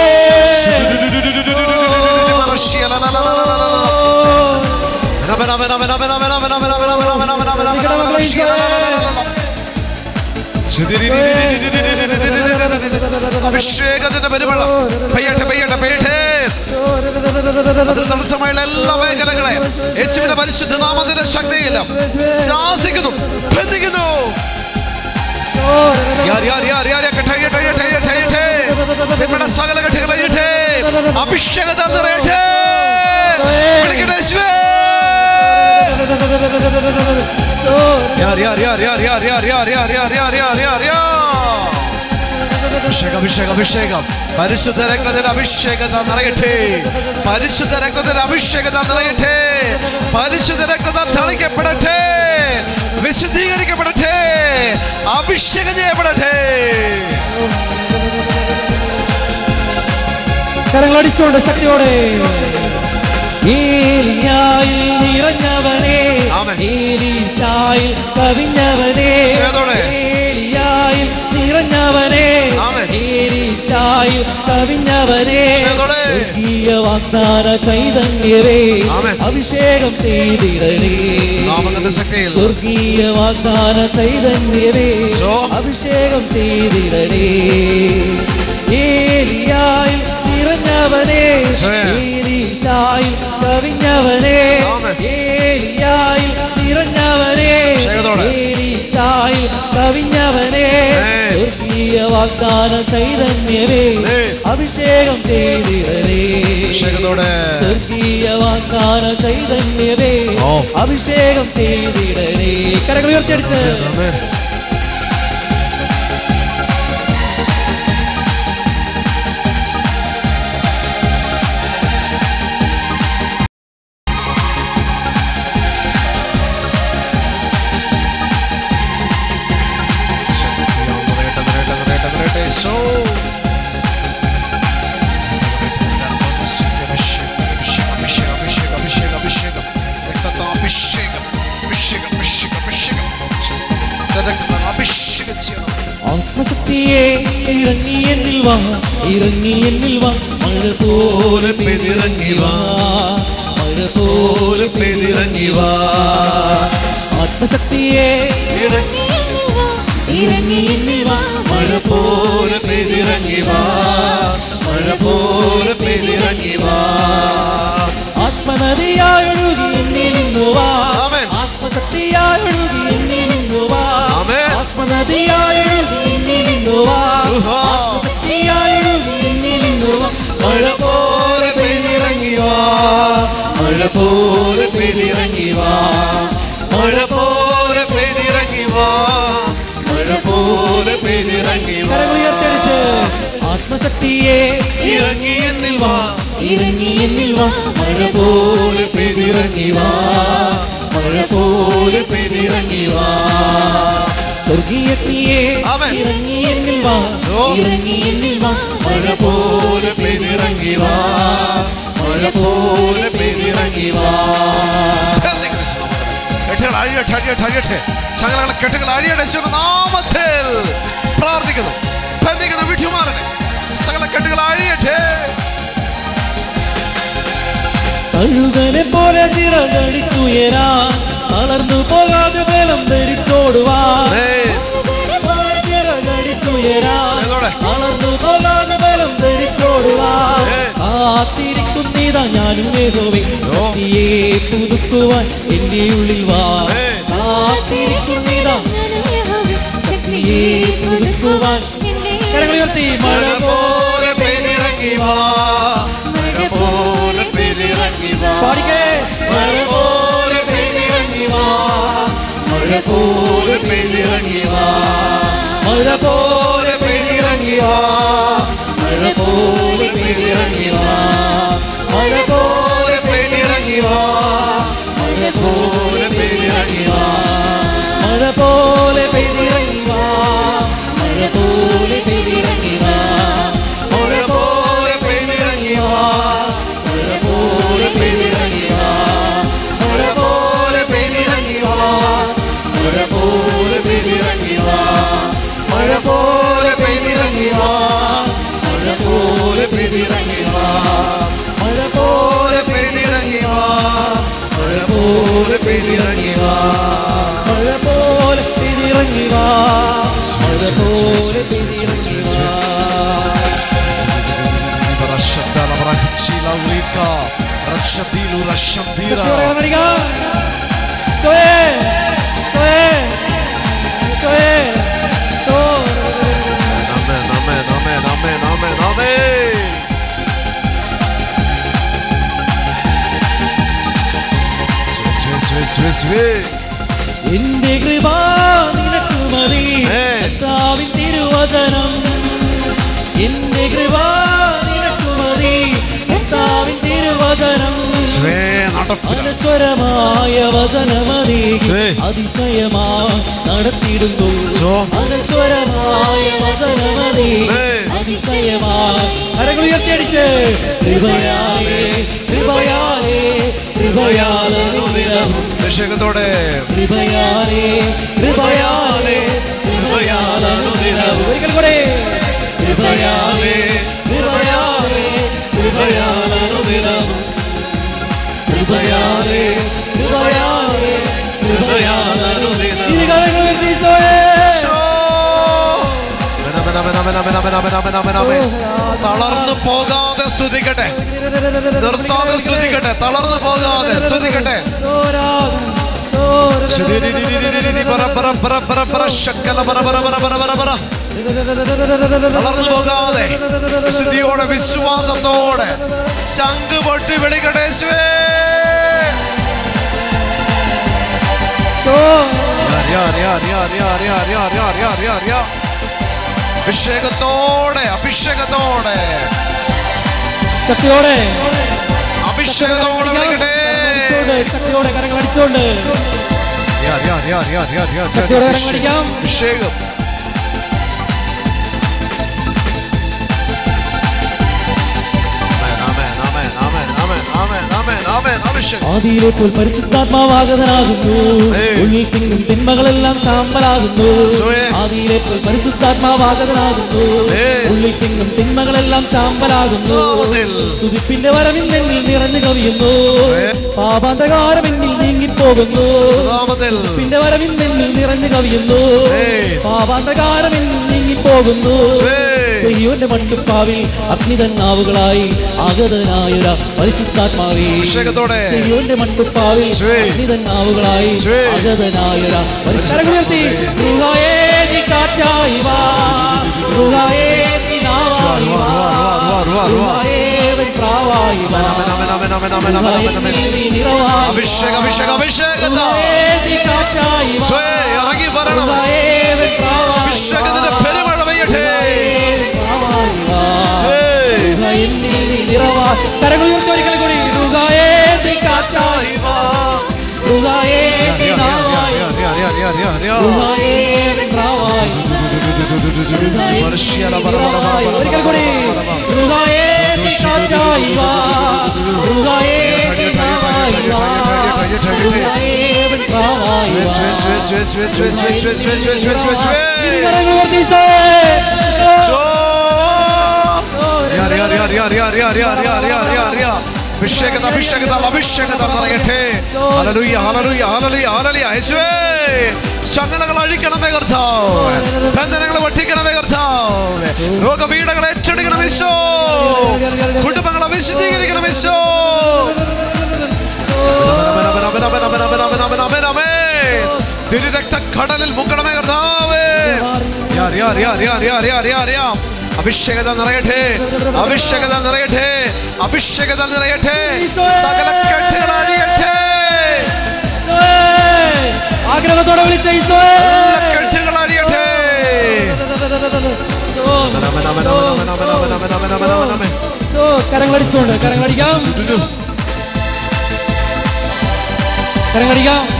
അവൻ, അവൻ, അവൻ, അവൻ, അവൻ, അവൻ, അവൻ, അവൻ, അവൻ, അവൻ, അവൻ, അവൻ, അവൻ, അവൻ, അവൻ, അഭിഷേകത്തിന്റെ പെരുമഴ പെയ്യട്ടെ പെയ്യട്ടെ പെയ്യട്ടെ അതിന് തടസ്സമായുള്ള എല്ലാ മേഖലകളെ യേശുവിന്റെ പരിശുദ്ധ നാമത്തിന്റെ ശക്തിയില്ല ശാസിക്കുന്നു ബന്ധിക്കുന്നു യാർ, യാർ, യാർ, യാർ, യാർ, കെട്ട്, അഴിയട്ടെ, അഴിയട്ടെ, അഴിയട്ടെ, അഴിയട്ടെ. തിന്മയുടെ സകല കെട്ടുകൾ അഴിയട്ടെ അഭിഷേകത്താൽ നിറയട്ടെ വിളിക്കട്ടെ യേശുവേ. യാർ, യാർ, യാർ, യാർ, യാർ, യാർ, യാർ, യാർ, യാർ, യാർ, യാർ, യാർ, യാർ. അഭിഷേകം അഭിഷേകം അഭിഷേകം പരിശുദ്ധ രക്തത്തിന്റെ അഭിഷേകത്താൽ നിറയട്ടെ പരിശുദ്ധ രക്തത്തിന്റെ അഭിഷേകത്താൽ നിറയട്ടെ പരിശുദ്ധ രക്തത്താൽ തളിക്കപ്പെടട്ടെ വിശുദ്ധീകരിക്കപ്പെടട്ടെ അഭിഷേകം ചെയ്യപ്പെടട്ടെ കരങ്ങൾ അടിച്ചോണ്ട് ശക്തിയോടെ ഏലിയായിൽ നിറഞ്ഞവനെ ആമേൻ. ഏലീശായിൽ കവിഞ്ഞവനെ ചേർത്തോടെ. ഏലിയായിൽ നിറഞ്ഞവനെ ആമേൻ. ഏലീശായിൽ കവിഞ്ഞവനെ ചേർത്തോടെ. സ്വർഗീയ വാഗ്ദാന ചൈതന്യവേ ആമേൻ. അഭിഷേകം ചെയ്തിടണേ നാമത്തിന്റെ ശക്തിയിൽ സ്വർഗീയ വാഗ്ദാന ചൈതന്യവേ സോ. അഭിഷേകം ചെയ്തിടണേ ഏലിയായിൽ നിറഞ്ഞവനെ സോ. ഏലീശായിൽ കവിഞ്ഞവനെ ആമേൻ. ഏലിയായിൽ നിറഞ്ഞവനെ അഭിഷേകത്തോടെ. ഏലീശായിൽ കവിഞ്ഞവനെ ആമേൻ. സ്വർഗീയ വാഗ്ദാന ചൈതന്യവേ ആമേൻ. അഭിഷേകം ചെയ്തിടണേ അഭിഷേകത്തോടെ. സ്വർഗീയ വാഗ്ദാന ചൈതന്യവേ ഓ. അഭിഷേകം ചെയ്തിടണേ കരകൾ ഉയർത്തിയടിച്ച് ആമേൻ. നിറയട്ടെ, നിറയട്ടെ, നിറയട്ടെ, നിറയട്ടെ. സോ. അഭിഷേകം, അഭിഷേകം, അഭിഷേകം, അഭിഷേകം, അഭിഷേകം, അഭിഷേകം. രക്തത്താൽ അഭിഷേകം, അഭിഷേകം, അഭിഷേകം, അഭിഷേകം. രക്തത്താൽ അഭിഷേകം ചെയ്യണം ആത്മശക്തിയെ ഇറങ്ങി എന്നിൽ വാ ഇറങ്ങി എന്നിൽ വാ മഴ പോലെ പെയ്തിറങ്ങി വാ മഴ പോലെ പെയ്തിറങ്ങി വാ ആത്മശക്തിയെ ഇറങ്ങി എന്നിൽ വാ, ഇറങ്ങി എന്നിൽ വാ മഴ പോലെ പെയ്തിറങ്ങി വാ മഴ പോലെ പെയ്തിറങ്ങി വാ ആത്മനദിയായൊഴുകി എന്നിൽ നിന്നു വാ ആമേൻ. ആത്മശക്തിയായൊഴുകി എന്നിൽ നിന്നു വാ ആമേൻ. ആത്മനദിയായൊഴുകി എന്നിൽ നിന്നു വാ ഉഹാ. ആത്മശക്തിയായൊഴുകി എന്നിൽ നിന്നു വാ മഴ പോലെ പെയ്തിറങ്ങി വാ മഴ പോലെ പെയ്തിറങ്ങി വാ മഴ പോലെ പെയ്തിറങ്ങി വാ മഴ പോലെ പെയ്തിറങ്ങി വാ കരങ്ങൾ ഉയർത്തിയടിച്ച് ആത്മശക്തിയെ ഇറങ്ങി എന്നിൽ വാ ഇറങ്ങി എന്നിൽ വാ മഴ പോലെ പെയ്തിറങ്ങി വാ മഴ പോലെ പെയ്തിറങ്ങി വാ സ്വർഗീയത്തിയെ ആമേൻ. ഇറങ്ങി എന്നിൽ വാ ഓ. ഇറങ്ങി എന്നിൽ വാ മഴ പോലെ പെയ്തിറങ്ങി വാ മഴ പോലെ പെയ്തിറങ്ങി വാ കെട്ടുകൾ അഴിയട്ടെ അഴിയട്ടെ അഴിയട്ടെ ചങ്ങലകളെ കെട്ടുകൾ അഴിയട്ടെ യേശുവിന്റെ നാമത്തിൽ പ്രാർത്ഥിക്കുന്നു ബന്ധിക്കുന്നു വിട്ടുമാറനെ സകല കെട്ടുകൾ അഴിയട്ടെ കഴുകനെ പോലെ ചിറകടിച്ചുയരാ തളർന്നു പോകാതെ ബലം ധരിച്ചോടുവാ ആമേൻ. ചിറകടിച്ചുയരാ ഏതോടെ? തളർന്നു പോകാതെ ബലം ധരിച്ചോടുവാ ഏ. കാത്തിരിക്കുന്നിതാ ഞാനും ഏകോവേ ശക്തിയെ പുതുക്കുവാൻ എന്റെ ഉള്ളിൽ വാ ഏ. കാത്തിരിക്കുന്നിതാ ശക്തിയെ പുതുക്കുവാൻ കരങ്ങൾ ഉയർത്തി മഴ മഴ പോലെ പെയ്തിറങ്ങി വാ മഴ പോലെ പെയ്തിറങ്ങി വാ പാടിക്കേ മഴ പോലെ പെയ്തിറങ്ങി വാ മഴ പോലെ പെയ്തിറങ്ങി വാ മഴ പോലെ പെയ്തിറങ്ങി വാ മഴ പോലെ പെയ്തിറങ്ങി വാ മഴ പോലെ പെയ്തിറങ്ങി വാ മഴ പോലെ പെയ്തിറങ്ങി വാ മഴ പോലെ പെയ്തിറങ്ങി വാ മഴ പോലെ പെയ്തിറങ്ങി വാ മഴ പോലെ പെയ്തിറങ്ങി വാ മഴ പോലെ പെയ്തിറങ്ങി വാ മഴ പോലെ പെയ്തിറങ്ങി വാ മഴ പോലെ പെയ്തിറങ്ങി വാ മഴ പോലെ പെയ്തിറങ്ങി വാ മഴ പോലെ പെയ്തിറങ്ങി വാ മഴ പോലെ പെയ്തിറങ്ങി വാ മഴ പോലെ പെയ്തിറങ്ങി വാ മഴ പോലെ പെയ്തിറങ്ങി വാ മഴ പോലെ പെയ്തിറങ്ങി വാ എന്റെ കൃപ നിനക്ക് മതി Amen. കർത്താവിൻ തിരുവചനം എന്റെ കൃപ നിനക്ക് മതി കർത്താവിൻ തിരുവചനം അനസ്വരമായ വചനമതി ശേ. അതിശയമാ നടത്തിയിടുന്നു ശോ. അനസ്വരമായ വചനമതി Amen. അതിശയമാ കരങ്ങൾ ഉയർത്തിയടിച്ച് കൃപയാലേ കൃപയാലേ കൃപയാലും അഭിഷേകത്തോടെ കൃപയാലേ കൃപയാലേ കൃപയാലും ഒരിക്കൽ കൂടെ കൃപയാലേ കൃപയാലേ കൃപയാലും കൃപയാലേ കൃപയാലേ കൃപയാലും ഇരു കരങ്ങൾ ഉയർത്തി ഈശോയേ. തളർന്നു പോകാതെ സ്തുതിക്കട്ടെ നിർത്താതെ സ്തുതിക്കട്ടെ തളർന്നു പോകാതെ സ്തുതിക്കട്ടെ സോരാകും, സോര- ശിരിരിരിരിരിരിരി പറ പറ പറ പറ പറ ശക്കല പറ പറ പറ പറ പറ പറ തളർന്നു പോകാതെ വിശുദ്ധിയോടെ വിശ്വാസത്തോടെ ചങ്ക് പൊട്ടി വിളിക്കട്ടെ യേശുവേ സോ- അറിയാ, അറിയാ, അറിയാ, അറിയാ, അറിയാ, അറിയാ, അറിയാ, അറിയാ, അറിയാ, അറിയാ. അഭിഷേകത്തോടെ അഭിഷേകത്തോടെ ശക്തിയോടെ അഭിഷേകത്തോടെ വിളിക്കട്ടെ അടിച്ചോണ്ട് ശക്തിയോടെ കരങ്ങൾ അടിച്ചോണ്ട് അറിയാ, അറിയാ, അറിയാ, അറിയാ, അറിയാ, അറിയാ, അറിയാ. ശക്തിയോടെ കരങ്ങൾ അടിക്കാം അഭിഷേകം ആമേൻ, ആമേൻ, ആമേൻ, ആമേൻ, ആമേൻ, ആമേൻ, ആമേൻ, അഭിഷേകം ആദിയിലെ പോൽ പരിശുദ്ധാത്മാവാഗതനാകുന്നു ഏയ്. ഉള്ളിൽ തിങ്ങും തിന്മകളെല്ലാം ചാമ്പലാകുന്നു ഈശോയേ. ആദിയിലെ പോൽ പരിശുദ്ധാത്മാവാഗതനാകുന്നു ഏയ്. ഉള്ളിൽ തിങ്ങും തിന്മകളെല്ലാം ചാമ്പലാകുന്നു നാമത്തിൽ സുതിപ്പിന്റെ വരവിന്നെന്നിൽ നിറഞ്ഞു കവിയുന്നു ഈശോയേ. പാപാന്തകാരം എന്നിൽ നീങ്ങിപ്പോകുന്നു നാമത്തിൽ പിന്നെ വരവിന്നെന്നിൽ നിറഞ്ഞു കവിയുന്നു ഏയ്. പാപാന്തകാരം എന്നിൽ നീങ്ങിപ്പോകുന്നു ഈശോയേ. സിഹിയോന്റെ മണ്ടുപ്പാവിൽ അഗ്നിതന്നാവുകളായി ആഗതനായൊര പരിശുദ്ധാത്മാവേ അഭിഷേകത്തോടെ. സിഹിയോന്റെ മണ്ടുപ്പാവിൽ ഈശോയേ. അഗ്നിതന്നാവുകളായി ഈശോയേ. ആഗതനായൊര പരിശുദ്ധി ഗൃഹായേ നീ കാറ്റായി വാ ഗൃഹായേ നീ നാവായി വാ റുവാ, റുവാ, റുവാ, റുവാ. ഗൃഹായേവൻ പ്രാവായി വാ ആമേൻ, ആമേൻ, ആമേൻ, ആമേൻ, ആമേൻ, ആമേൻ, ആമേൻ, ആമേൻ. ഗൃഹായേവൻ നീ നിറവായി വാ. അഭിഷേകം അഭിഷേകം അഭിഷേകം ഗൃഹായേ നീ കാറ്റായി വാ ഈശോയേ, ഇറങ്ങി വരണം ഗൃഹായേവൻ പ്രാവായി വാ. അഭിഷേകത്തിന്റെ പെരുമഴ പെയ്യട്ടെ ഗൃഹായേവൻ പ്രാവായി വാ. ഈശോയേ. ഗൃഹായെന്നിൽ നീ നിറവായി. കരങ്ങൾ ഉയർത്തി ഒരിക്കൽ കൂടി ഗൃഹായേ നീ കാറ്റായി വാ. ഗൃഹായേ നീ അറിയാ, അറിയാ, നാവായി അറിയാ, അറിയാ, അറിയാ, അറിയാ, അറിയാ, അറിയാ. ഗൃഹായേവൻ പ്രാവായി മനുഷ്യര പറ, പറ, പറ, നിറവായി. പറ, ഒരിക്കൽ പറ, കൂടി പറ, പറ. ഗൃഹായേ നീ കാറ്റായി വാ. ഗൃഹായേ നീ നാവായി വാ. ഗൃഹായേവൻ പ്രാവായി വാ. സ്വേ, സ്വേ, സ്വേ, സ്വേ, സ്വേ, സ്വേ, സ്വേ, സ്വേ, സ്വേ, സ്വേ, സ്വേ, സ്വേ, സ്വേ. ഇനി കരങ്ങൾ ഉയർത്തി ഈശോയേ. സോ. അറിയാ, അറിയാ, അറിയാ, അറിയാ, അറിയാ, അറിയാ, അറിയാ, അറിയാ, അറിയാ, അറിയാ, അറിയാ. അഭിഷേകത അഭിഷേകത അഭിഷേകത നിറയട്ടെ ഹല്ലേലൂയ ഹല്ലേലൂയ ഹല്ലേലൂയ ഹല്ലേലൂയ യേശുവേ ചങ്ങലകൾ അഴിക്കണമേ കർത്താവ് ബന്ധനങ്ങൾ വെട്ടിക്കണമേ കർത്താവ് രോഗപീഠകൾ ഏറ്റെടുക്കണം ഈശോ കുടുംബങ്ങളെ വിശദീകരിക്കണം ഈശോ തിരുരക്ത കടലിൽ മുക്കണമേ കർത്താവേ അറിയാം അറിയാം അറിയാം അറിയാം അറിയാം അറിയാം അറിയാം അഭിഷേകത നിറയട്ടെ അഭിഷേകത നിറയട്ടെ അഭിഷേകത നിറയട്ടെ സകല കെട്ടുകൾ അഴിയട്ടെ ഈശോയേ. ആഗ്രഹത്തോടെ വിളിച്ച ഈശോയെ കെട്ടുകൾ അഴിയട്ടെ ഈശോ, അമൻ, അമൻ, അമൻ, അമൻ, അമൻ, അമൻ, അമൻ, അമൻ, അമൻ, അമൻ. ഈശോ, കരങ്ങളടിച്ചുകൊണ്ട് കരങ്ങളടിക്കാം കരങ്ങളടിക്കാം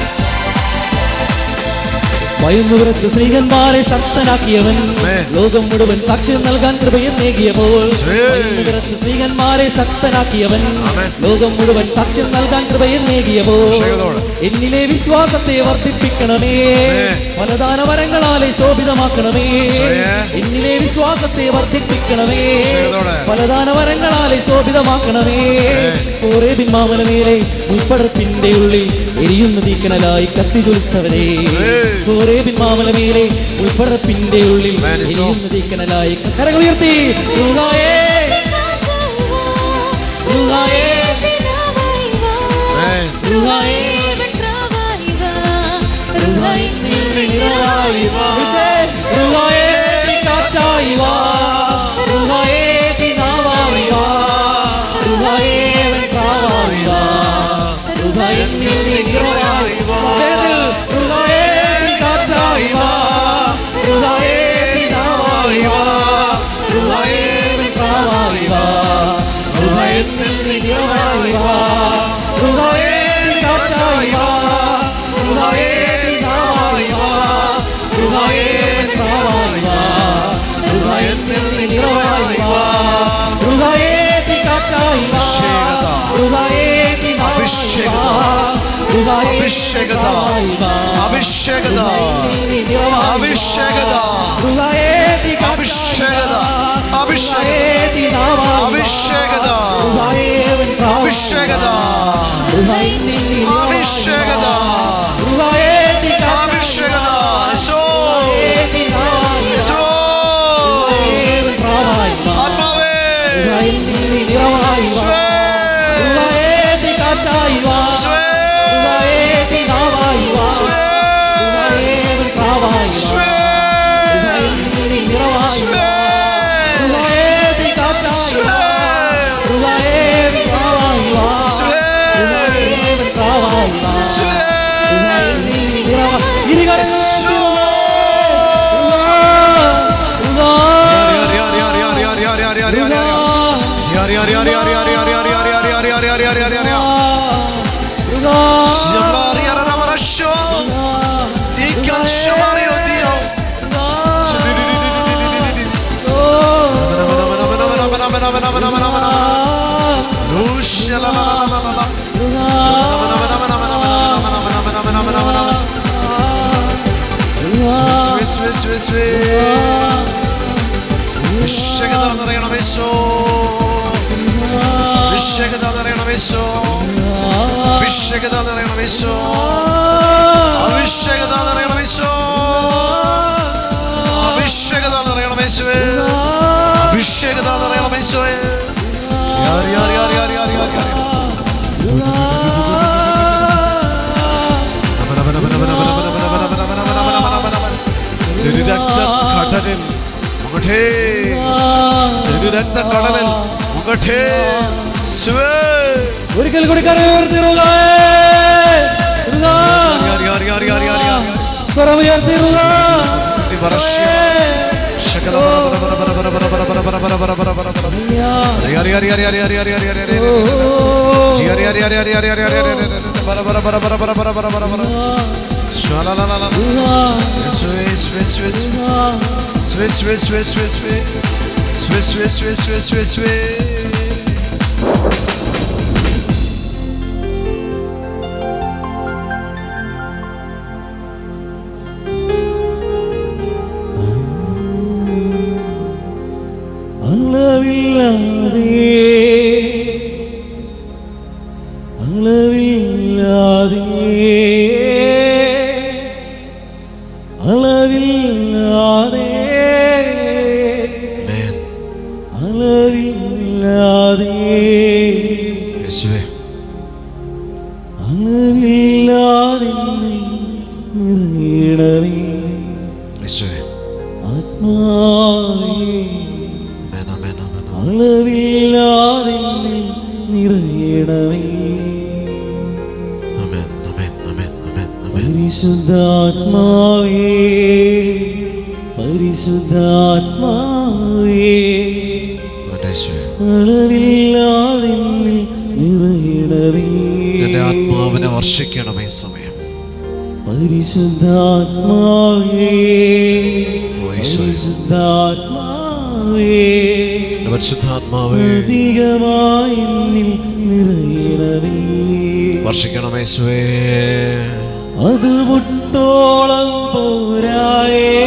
ഭയന്നു വിറച്ച സ്ത്രീകന്മാരെ ശക്തനാക്കിയവൻ ആമേൻ. ലോകം മുഴുവൻ സാക്ഷ്യം നൽകാൻ കൃപയെ നേകിയപ്പോൾ ശ്രീ. ഭയന്നു വിറച്ച സ്ത്രീകന്മാരെ ശക്തനാക്കിയവൻ ആമേൻ. ലോകം മുഴുവൻ സാക്ഷ്യം നൽകാൻ കൃപയെ നേകിയപ്പോൾ അഭിഷേകത്തോടെ. എന്നിലെ വിശ്വാസത്തെ വർദ്ധിപ്പിക്കണമേ ആമേൻ. ഫലദാന വരങ്ങളാലെ ശോഭിതമാക്കണമേ ഈശോയെ. എന്നിലെ വിശ്വാസത്തെ വർദ്ധിപ്പിക്കണമേ അഭിഷേകത്തോടെ. ഫലദാന വരങ്ങളാലെ ശോഭിതമാക്കണമേ ആമേൻ. ഓരേ പിന്മാമലമേലെ ഉൾപ്പടപ്പിന്റെ ഉള്ളിൽ എരിയുന്ന തീക്കണലായി കത്തി ജ്വലിച്ചവരെ ആമേൻ. ഓരേ പിന്മാമലമേലെ ഉൾപ്പടപ്പിന്റെ ഉള്ളിൽ ആമേൻ. ഈശോ. എരിയുന്ന തീക്കണലായി കരങ്ങൾ ഉയർത്തി റുഹായേ, റുഹായേ, ആമേൻ. റുഹായേ. വിളിച്ചേ, റുഹായേ, നീ കാറ്റായി വാ. റുഹായേ, നീ നാവായി വാ. റുഹായേ, അവൻ പ്രാവായി വാ. റുഹായേ, നീ നിറവായി വാ. വേഗത്തിൽ, റുഹായേ, നീ കാറ്റായി വാ. റുഹായേ, നീ നാവായി വാ. റുഹായേ, അവൻ പ്രാവായി വാ. റുഹായേ, നീ നിറവായി വാ. റുഹായേ, നീ കാറ്റായി വാ. റുഹായേ, നീ നാവായി വാ. റുഹായേ, അവൻ പ്രാവായി വാ. റുഹായേ, നീ നിറവായി വാ. റുഹായേ, നീ കാറ്റായി വാ. അഭിഷേകത. റുഹായേ, നീ നാവായി അഭിഷേകത. വാ. റുഹായേ, നീ അഭിഷേകത. പ്രാവായി വാ. അഭിഷേകത അഭിഷേകത അഭിഷേകത അഭിഷേകത അഭിഷേകത അഭിഷേകത അഭിഷേകത അഭിഷേകത യേശോ യേശോ ആത്മാവേ യേശുവേ യേശുവേ യേശുവേ യേശുവേ യേശുവേ അഭിഷേകത നിറയണമേശോ അഭിഷേകത നിറയണമേശോ അഭിഷേകത നിറയണമേശോ അഭിഷേകത നിറയണമേശോ അഭിഷേകത നിറയണമേശോയെ അഭിഷേകത നിറയണമേശോയെ യാരി യാരി യാരി യാരി യാരി യാരി യാരി രക്തക്കടലിൽ മുകട്ടേ രക്തക്കടലിൽ മുകട്ടേ ശിവേ ഒരിക്കൽ കൂടി കരങ്ങൾ ഉയർത്തിരുക യാരി യാരി യാരി യാരി യാരി യാരി സ്വരം ഉയർത്തിരുക വർഷ്യ ശകല ബര ബര ബര ബര ബര ബര ബര ബര ബര ബര ബര ബര യാരി യാരി യാരി യാരി യാരി യാരി യാരി യാരി യാരി യാരി യാരി യാരി യാരി യാരി യാരി യാരി യാരി യാരി ബര ബര ബര ബര ബര ബര ബര ബര ബര ശ്വാലാലാലാല സ്വേ സ്വേ സ്വേ സ്വേ സ്വേ സ്വേ സ്വേ സ്വേ സ്വേ സ്വേ സ്വേ സ്വേ സ്വേ സ്വേ സ്വേ അളവില്ലാതെ അളവില്ലാതെ അളവില്ലാതെ Amen. അളവില്ലാതെ യേശുവേ അളവില്ലാതെ നിറയണമേ യേശുവേ ആത്മാവേ Amen, amen, amen, amen. അളവില്ലാതെ നിറയണമേ Amen, amen, amen, amen, amen. പരിശുദ്ധാത്മാവേ പരിശുദ്ധാത്മാവേ എൻ്റെ യേശുവേ, അളവില്ലാതെ എന്നിൽ നിറയണമേ എൻ്റെ ആത്മാവിനെ വർഷിക്കണമേ ഈ സമയം പരിശുദ്ധാത്മാവേ ഓ ഈശോയെ. പരിശുദ്ധാത്മാവേ എൻ്റെ പരിശുദ്ധാത്മാവേ അധികമായി എന്നിൽ നിറയണമേ വർഷിക്കണമേ യേശുവേ അത് മുട്ടോളം പോരായേ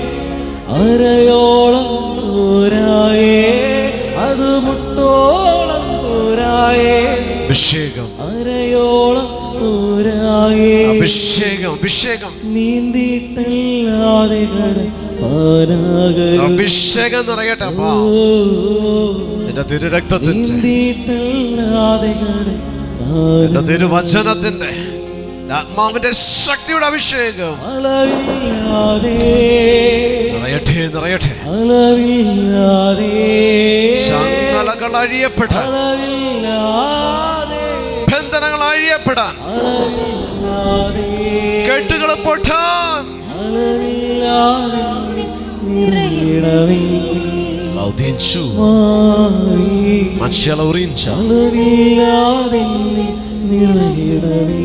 അരയോളം പോരായേ അത് മുട്ടോളം പോരായേ അഭിഷേകം അരയോളം പോരായേ അഭിഷേകം അഭിഷേകം നീന്തിയിട്ടല്ലാതെ കടപ്പാനാകരുത് അഭിഷേകം നിറയട്ടെ അപ്പാ നിന്റെ തിരുരക്തത്തിന്റെ നീന്തിയിട്ടല്ലാതെ നിന്റെ കടപ്പാന തിരുവചനത്തിന്റെ നിന്റെ ആത്മാവിന്റെ ശക്തിയുടെ അഭിഷേകം അളവില്ലാതെ നിറയട്ടെ നിറയട്ടെ അളവില്ലാതെ ചങ്ങലകൾ അഴിയപ്പെട്ട അളവില്ലാതെ ബന്ധനങ്ങൾ അഴിയപ്പെടാൻ അളവില്ലാതെ കെട്ടുകൾ പൊട്ടാൻ അളവില്ലാതെ നിറയണമേ ലൗദിച്ചു മായി മനുഷ്യലൗറിഞ്ച അളവില്ലാതെ നിറയണമേ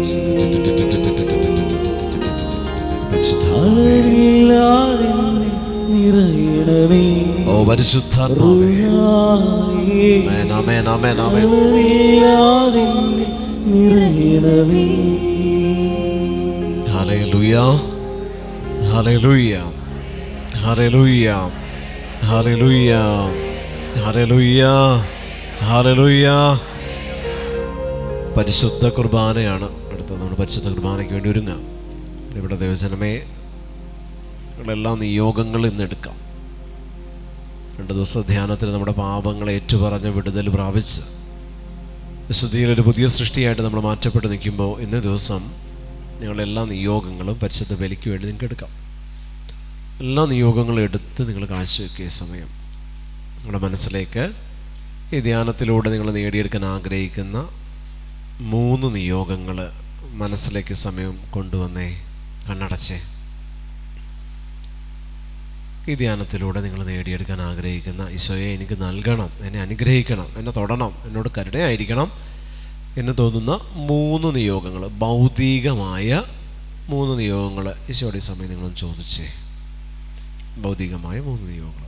അളവില്ലാതെ നിറയണമേ ഓ പരിശുദ്ധാത്മാവേ മായി ആമേൻ, ആമേൻ, ആമേൻ, ആമേൻ. അളവില്ലാതെ നിറയണമേ hallelujah hallelujah hallelujah hallelujah hallelujah hallelujah പരിശുദ്ധ കുർബാനയാണ് അടുത്തത് നമ്മൾ പരിശുദ്ധ കുർബാനയ്ക്ക് വേണ്ടി ഒരുങ്ങാം ഇവിടെ ദൈവജനമേ എല്ലാ നിയോഗങ്ങൾ ഇന്ന് എടുക്കാം രണ്ട് ദിവസം ധ്യാനത്തിൽ നമ്മുടെ പാപങ്ങളെ ഏറ്റുപറഞ്ഞ് വിടുതൽ പ്രാപിച്ച് വിശുദ്ധിയിൽ ഒരു പുതിയ സൃഷ്ടിയായിട്ട് നമ്മൾ മാറ്റപ്പെട്ട് നിൽക്കുമ്പോൾ ഇന്ന ദിവസം നിങ്ങളുടെ എല്ലാ നിയോഗങ്ങളും പരിശുദ്ധ ബലിക്ക് വേണ്ടി നിങ്ങൾക്ക് എടുക്കാം എല്ലാ നിയോഗങ്ങളും എടുത്ത് നിങ്ങൾ കാഴ്ചവെക്കുക ഈ സമയം നിങ്ങളുടെ മനസ്സിലേക്ക് ഈ ധ്യാനത്തിലൂടെ നിങ്ങൾ നേടിയെടുക്കാൻ ആഗ്രഹിക്കുന്ന മൂന്ന് നിയോഗങ്ങൾ മനസ്സിലേക്ക് ഈ സമയം കൊണ്ടുവന്നേ കണ്ണടച്ചേ ഈ ധ്യാനത്തിലൂടെ നിങ്ങൾ നേടിയെടുക്കാൻ ആഗ്രഹിക്കുന്ന ഈശോയെ എനിക്ക് നൽകണം എന്നെ അനുഗ്രഹിക്കണം എന്നെ തൊടണം എന്നോട് കരുണയായിരിക്കണം എന്ന് തോന്നുന്ന മൂന്ന് നിയോഗങ്ങൾ ഭൗതികമായ മൂന്ന് നിയോഗങ്ങൾ ഈശോയുടെ ഈ സമയം നിങ്ങളൊന്ന് ചോദിച്ചേ ഭൗതികമായ മൂന്ന് നിയോഗങ്ങൾ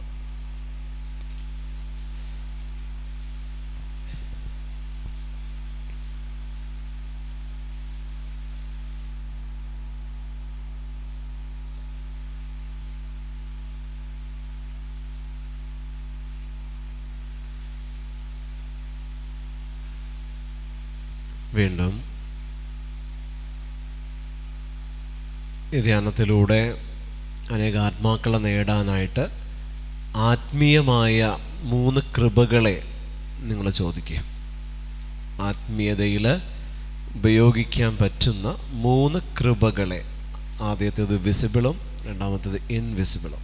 വീണ്ടും ഈ ധ്യാനത്തിലൂടെ അനേക ആത്മാക്കളെ നേടാനായിട്ട് ആത്മീയമായ മൂന്ന് കൃപകളെ നിങ്ങൾ ചോദിക്കുക ആത്മീയതയിൽ ഉപയോഗിക്കാൻ പറ്റുന്ന മൂന്ന് കൃപകളെ ആദ്യത്തേത് വിസിബിളും രണ്ടാമത്തേത് ഇൻവിസിബിളും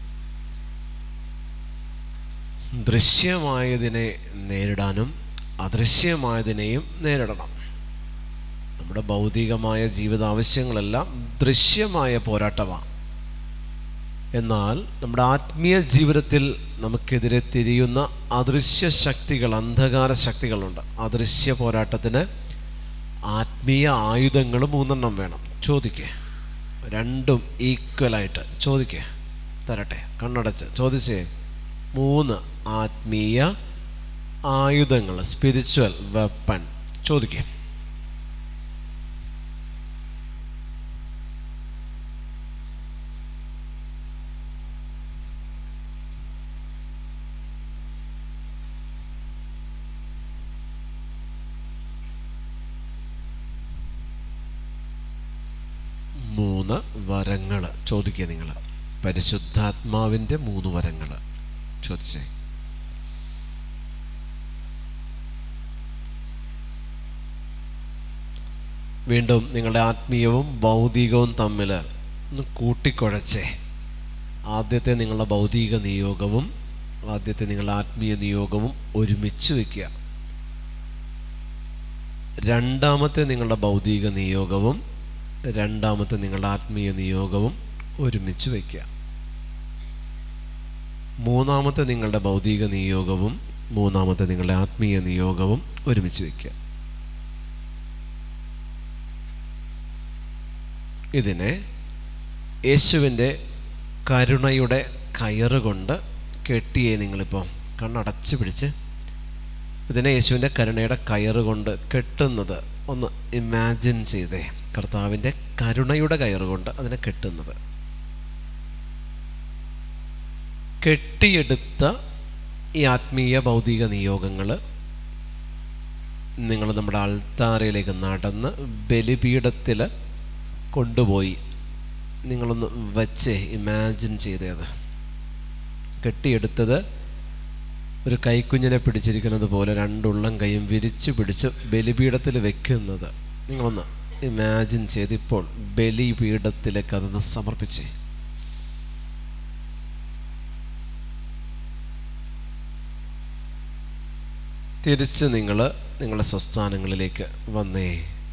ദൃശ്യമായതിനെ നേരിടാനും അദൃശ്യമായതിനെയും നേരിടണം നമ്മുടെ ഭൗതികമായ ജീവിത ആവശ്യങ്ങളെല്ലാം ദൃശ്യമായ പോരാട്ടമാണ് എന്നാൽ നമ്മുടെ ആത്മീയ ജീവിതത്തിൽ നമുക്കെതിരെ തിരിയുന്ന അദൃശ്യ ശക്തികൾ അന്ധകാര ശക്തികളുണ്ട് അദൃശ്യ പോരാട്ടത്തിന് ആത്മീയ ആയുധങ്ങൾ മൂന്നെണ്ണം വേണം ചോദിക്കേ രണ്ടും ഈക്വലായിട്ട് ചോദിക്കേ തരട്ടെ കണ്ണടച്ച് ചോദിച്ചേ മൂന്ന് ആത്മീയ ആയുധങ്ങൾ സ്പിരിച്വൽ വെപ്പൺ ചോദിക്കേ മൂന്ന് വരങ്ങൾ ചോദിക്കുക നിങ്ങൾ പരിശുദ്ധാത്മാവിൻ്റെ മൂന്ന് വരങ്ങൾ ചോദിച്ചേ വീണ്ടും നിങ്ങളുടെ ആത്മീയവും ഭൗതികവും തമ്മിൽ ഒന്ന് കൂട്ടിക്കുഴച്ചേ ആദ്യത്തെ നിങ്ങളുടെ ഭൗതിക നിയോഗവും ആദ്യത്തെ നിങ്ങളുടെ ആത്മീയ നിയോഗവും ഒരുമിച്ച് വയ്ക്കുക രണ്ടാമത്തെ നിങ്ങളുടെ ഭൗതിക നിയോഗവും രണ്ടാമത്തെ നിങ്ങളുടെ ആത്മീയ നിയോഗവും ഒരുമിച്ച് വയ്ക്കുക മൂന്നാമത്തെ നിങ്ങളുടെ ഭൗതിക നിയോഗവും മൂന്നാമത്തെ നിങ്ങളുടെ ആത്മീയ നിയോഗവും ഒരുമിച്ച് വയ്ക്കുക ഇതിനെ യേശുവിൻ്റെ കരുണയുടെ കയറ് കൊണ്ട് കെട്ടിയേ നിങ്ങളിപ്പോൾ കണ്ണടച്ച് പിടിച്ച് ഇതിനെ യേശുവിൻ്റെ കരുണയുടെ കയറ് കൊണ്ട് കെട്ടുന്നത് ഒന്ന് ഇമാജിൻ ചെയ്തേ കർത്താവിൻ്റെ കരുണയുടെ കയറ് കൊണ്ട് അതിനെ കെട്ടുന്നത് കെട്ടിയെടുത്ത ഈ ആത്മീയ ഭൗതിക നിയോഗങ്ങൾ നിങ്ങൾ നമ്മുടെ അൾത്താരയിലേക്ക് നടന്ന് ബലിപീഠത്തിൽ കൊണ്ടുപോയി നിങ്ങളൊന്ന് വച്ച് ഇമാജിൻ ചെയ്തത് കെട്ടിയെടുത്തത് ഒരു കൈക്കുഞ്ഞിനെ പിടിച്ചിരിക്കുന്നത് പോലെ രണ്ടുള്ളം കൈയും വിരിച്ചു പിടിച്ച് ബലിപീഠത്തിൽ വെക്കുന്നത് നിങ്ങളൊന്ന് ഇമാജിൻ ചെയ്തിപ്പോൾ ബലിപീഠത്തിലേക്ക് അതൊന്ന് സമർപ്പിച്ചേ തിരിച്ച് നിങ്ങൾ നിങ്ങളുടെ സ്വസ്ഥാനങ്ങളിലേക്ക് വന്നേ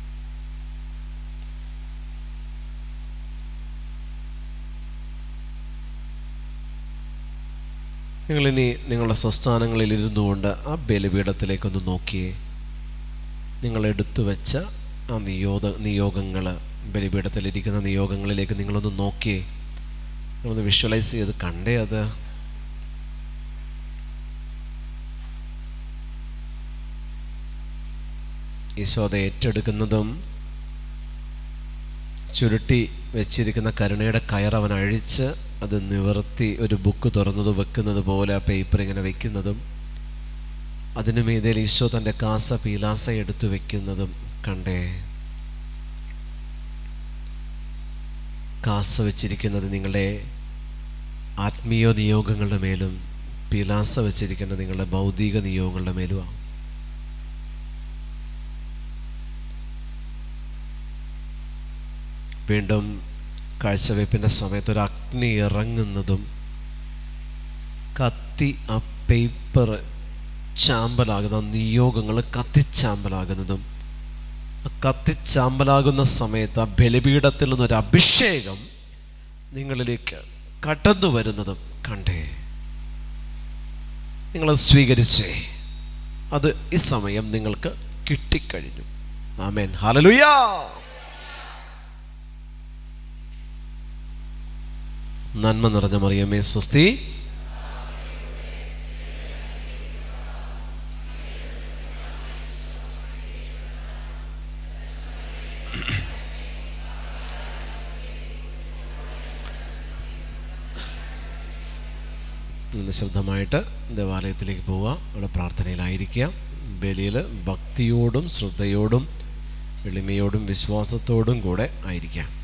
നിങ്ങളിനി നിങ്ങളുടെ സ്വസ്ഥാനങ്ങളിൽ ഇരുന്നു കൊണ്ട് ആ ബലിപീഠത്തിലേക്കൊന്ന് നോക്കിയേ നിങ്ങൾ എടുത്തു വെച്ച ആ നിയോഗ നിയോഗങ്ങൾ ബലിപീഠത്തിലിരിക്കുന്ന നിയോഗങ്ങളിലേക്ക് നിങ്ങളൊന്ന് നോക്കിയേ നിങ്ങളൊന്ന് വിഷ്വലൈസ് ചെയ്ത് കണ്ടേ അത് ഈശോ അത് ഏറ്റെടുക്കുന്നതും ചുരുട്ടി വെച്ചിരിക്കുന്ന കരുണയുടെ കയർ അവൻ അഴിച്ച് അത് നിവർത്തി ഒരു ബുക്ക് തുറന്നത് വെക്കുന്നത് പോലെ ആ പേപ്പർ ഇങ്ങനെ വെക്കുന്നതും അതിനു മീതയിൽ ഈശോ തൻ്റെ കാസ പീലാസ എടുത്തു വെക്കുന്നതും കണ്ടേ കാസ വെച്ചിരിക്കുന്നത് നിങ്ങളുടെ ആത്മീയ നിയോഗങ്ങളുടെ മേലും പീലാസ വെച്ചിരിക്കുന്നത് നിങ്ങളുടെ ഭൗതിക നിയോഗങ്ങളുടെ മേലുമാണ് വീണ്ടും കാഴ്ചവെപ്പിൻ്റെ സമയത്ത് ഒരു അഗ്നി ഇറങ്ങുന്നതും കത്തി ആ പേപ്പർ ചാമ്പലാകുന്ന നിയോഗങ്ങൾ കത്തിച്ചാമ്പലാകുന്നതും ആ കത്തിച്ചാമ്പലാകുന്ന സമയത്ത് ആ ബലിപീഠത്തിൽ നിന്നൊരു അഭിഷേകം നിങ്ങളിലേക്ക് കടന്നു വരുന്നതും കണ്ടേ നിങ്ങൾ സ്വീകരിച്ചേ അത് ഈ സമയം നിങ്ങൾക്ക് കിട്ടിക്കഴിഞ്ഞു ആമേൻ ഹലലുയാ നന്മ നിറഞ്ഞ മറിയമേ സ്വസ്തി നിശബ്ദമായിട്ട് ദേവാലയത്തിലേക്ക് പോവുക അവിടെ പ്രാർത്ഥനയിലായിരിക്കുക ബലിയിൽ ഭക്തിയോടും ശ്രദ്ധയോടും എളിമയോടും വിശ്വാസത്തോടും കൂടെ ആയിരിക്കാം